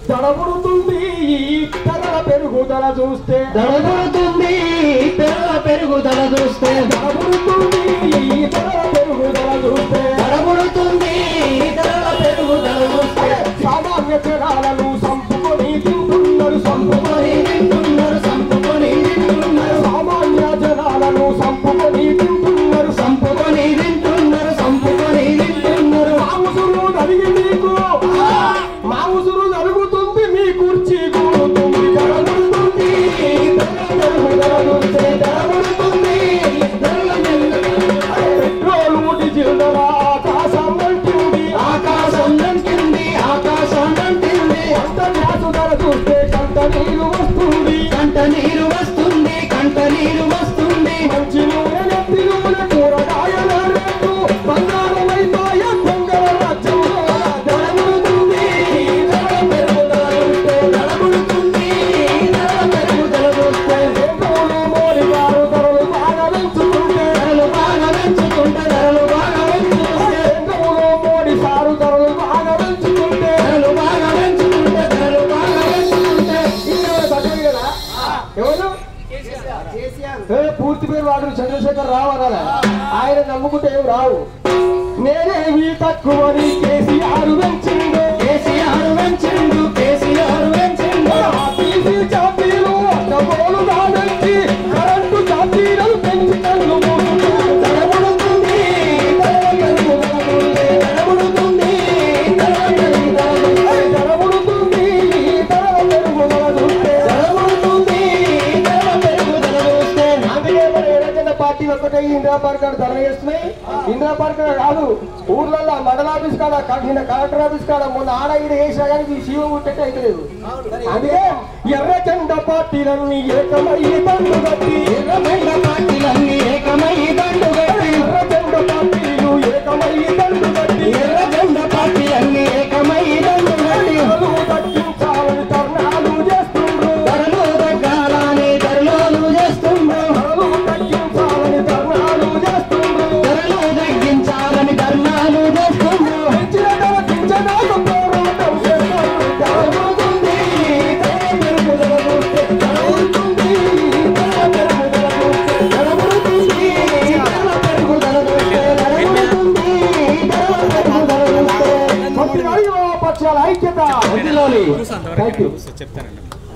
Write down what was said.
దడబుడుతుంది ఈ ధరల పెరుగుదల చూస్తే దడబడుతుంది పిల్లల పెరుగుదల చూస్తే దడబుడుతుంది ఈ ధరల పెరుగుదల చూస్తే దడబడుతుంది ధరల పెరుగుదల చూస్తే సామాన్య జనాలను సంపుకొని తింటున్నారు సంపుకొని సంపుకొని తింటున్నారు సంపుకొని తింటున్నారు సామాన్య జనాలను సంపుకొని తింటున్నారు సంపుకొని తింటున్నారు సంపుకొని తింటున్నారు మా ఉసురు నలిగి మీకు మా ఉసురు నలుగుతుంది మీ కుర్చీ కూడుతుంది దడబడుతుంది పెరుగుదల చూస్తే దడబడుతుంది ధరల పెట్రోలు డీజిల్ ధర ఆకాశం అంటుంది ఆకాశం నంటింది ఆకాశం నంటింది అంత గ్యాసు ధర చూస్తే కంట నీరు వస్తుంది కంట నీరు వస్తుంది కంట నీరు వస్తుంది మంచి నూనె నెత్తి నూనె కూరగాయల రేటు బంగారం అయిపోయ దొంగల రాజ్యంలో దడబడుతుంది ధరల పెరుగుదల చూస్తే దడబడుతుంది ధరల పెరుగుదల చూస్తే కేంద్రంలో మోడీ గారు ధరలు బాగా పెంచుతుంటే ధరలు బాగా పెంచుకుంటే ధరలు బాగా పెంచుకుంటే కేంద్రంలో మోడీ సారు ధరలు బాగా పెంచుతుంటే ధరలు బాగా పెంచుకుంటే ధరలు బాగా పెంచుకుంటే ఇంకెవరు బట్టలు కదా ఎవరు ఏ, పూర్తి పేరు వాడు చంద్రశేఖర్ రావు అనాలి ఆయన నమ్ముకుంటే ఏం రావు నేనేమి తక్కువని కేసీఆర్ పెంచిండు కేసీఆర్ పెంచిండు కేసీఆర్ పెంచిండు ఆర్టీసీ ఛార్జీలు అడ్డగోలు దానికి కరెంటు ఛార్జీలను పెంచి కళ్ళు మూసుకుంటూ దడబడుతుంది ధరల పెరుగుదల చూస్తే దడబడుతుంది ధరల పెరుగుదల చూస్తే జరబడుతుంది ధరల పెరుగుదల చూస్తే దడబడుతుంది ధరల పెరుగుదల చూస్తే అందుకే మన ఎర్రజెండా పార్టీ ఒక్కటే ఈ ఇందిరా పార్క్ కాడ ధర చేస్తున్నాయి ఇందిరా పార్క్ కాడ కాదు ఊర్లలో మండల ఆఫీస్ కాడ క- నిన్న కలెక్టర్ ఆఫీస్ కాడ మొన్న ఆడ ఈడ వేసినా కానీ ఈ శివ ముట్టట్టే అయితలేదు అందుకే ఎర్రజెండా పార్టీలన్నీ ఏకమై బండు కట్టి ఎర్రబెండ పార్టీలన్నీ ఏకమై దండు కట్టి ఎర్రజెండా పార్టీలు ఏకమై బండు కట్టి ఎర్ర జెండ పార్టీ అన్ని ఏకమై దండు కట్టి ధరలు తగ్గించాలని ధర్నాలు చేస్తుండ్రు ధరలు తగ్గాలని ధరలు చేస్తుండ్రు ధరలు తగ్గించాలని ధర్నాలు చేస్తుండ్రు ధరలు తగ్గించాలని ధర్నాలు చేస్తుండ్రు పెంచిన ధర కించడానికి పోరాటం చేస్తుండ్రు దడబడుతుంది ధర పెరుగుదల చూస్తే దడబడుతుంది ధర పెరుగుదల చూస్తే దడబడుతుంది ధరల పెరుగుదల చూస్తే దడబడుతుంది ధరల పెరుగుదల చూస్తే మంత్రి గారి పక్షాల ఐక్యత వదిలోని థ్యాంక్ యూ చెప్తానండి